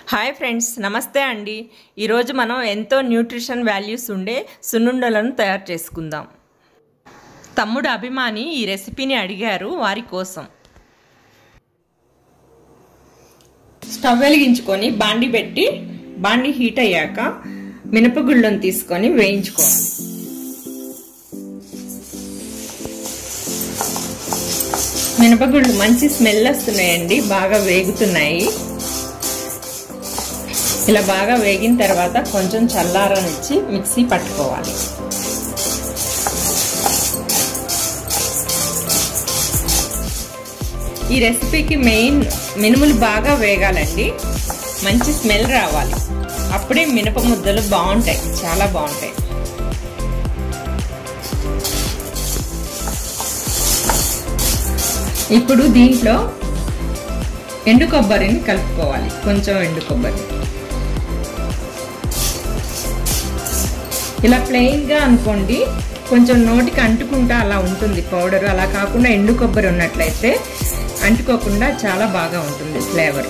hi friends నమస్తే అండి ఈరోజు మనం ఎంతో న్యూట్రిషన్ వాల్యూస్ ఉండే సున్నుండలను తయారు చేసుకుందాం తమ్ముడు అభిమాని ఈ రెసిపీని అడిగారు వారి కోసం స్టవ్ వెలిగించుకొని బాండి పెట్టి బాండి హీట్ అయ్యాక మినపగుళ్ళను తీసుకొని వేయించుకోవాలి మినపగుళ్ళు మంచి స్మెల్ వస్తున్నాయండి బాగా వేగుతున్నాయి ఇలా బాగా వేగిన తర్వాత కొంచెం చల్లారనిచ్చి మిక్సీ పట్టుకోవాలి ఈ రెసిపీకి మెయిన్ మినుములు బాగా వేగాలండి మంచి స్మెల్ రావాలి అప్పుడే మినప ముద్దలు బాగుంటాయి చాలా బాగుంటాయి ఇప్పుడు దీంట్లో ఎండు కొబ్బరిని కలుపుకోవాలి కొంచెం ఎండు కొబ్బరి ఇలా ప్లెయిన్గా అనుకోండి కొంచెం నోటికి అంటుకుంటా అలా ఉంటుంది పౌడర్ అలా కాకుండా ఎండు కొబ్బరి ఉన్నట్లయితే అంటుకోకుండా చాలా బాగా ఉంటుంది ఫ్లేవర్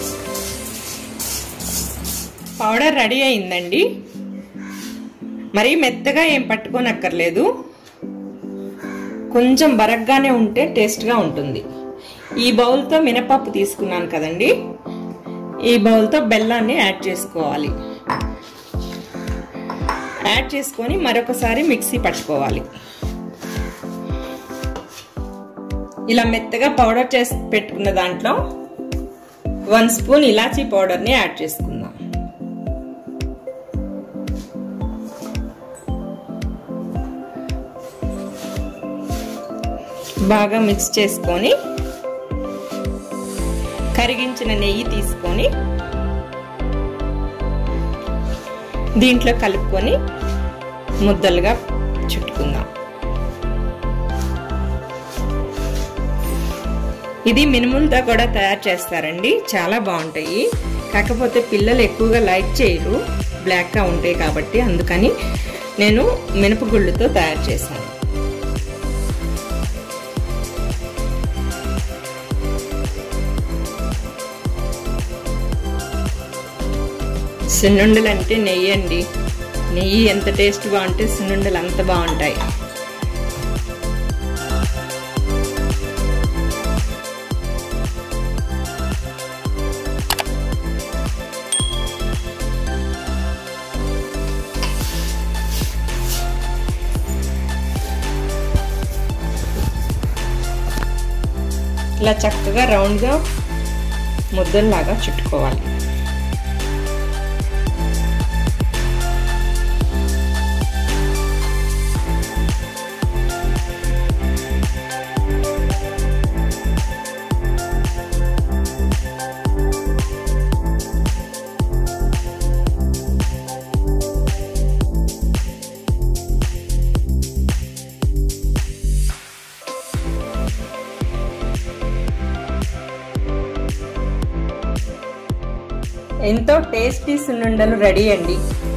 పౌడర్ రెడీ అయిందండి మరీ మెత్తగా ఏం పట్టుకోనక్కర్లేదు కొంచెం బరగ్గానే ఉంటే టేస్ట్గా ఉంటుంది ఈ బౌల్తో మినపప్పు తీసుకున్నాను కదండి ఈ బౌల్తో బెల్లాన్ని యాడ్ చేసుకోవాలి యాడ్ చేసుకొని మరొకసారి మిక్సీ పట్టుకోవాలి ఇలా మెత్తగా పౌడర్ చేసి పెట్టుకున్న దాంట్లో వన్ స్పూన్ ఇలాచీ పౌడర్ని యాడ్ చేసుకుందాం బాగా మిక్స్ చేసుకొని కరిగించిన నెయ్యి తీసుకొని దీంట్లో కలుపుకొని ముద్దలుగా చుట్టుకుందాం ఇది మినుములతో కూడా తయారు చేస్తారండి చాలా బాగుంటాయి కాకపోతే పిల్లలు ఎక్కువగా లైక్ చేయరు బ్లాక్గా ఉంటాయి కాబట్టి అందుకని నేను మినపగుళ్ళుతో తయారు చేశాను సున్నుండలు అంటే నెయ్యి అండి నెయ్యి ఎంత టేస్ట్ బాగుంటే సున్నుండలు అంత బాగుంటాయి ఇలా చక్కగా రౌండ్గా ముద్దల్లాగా చుట్టుకోవాలి ఎంతో టేస్టీ సున్నుండలు రెడీ అండి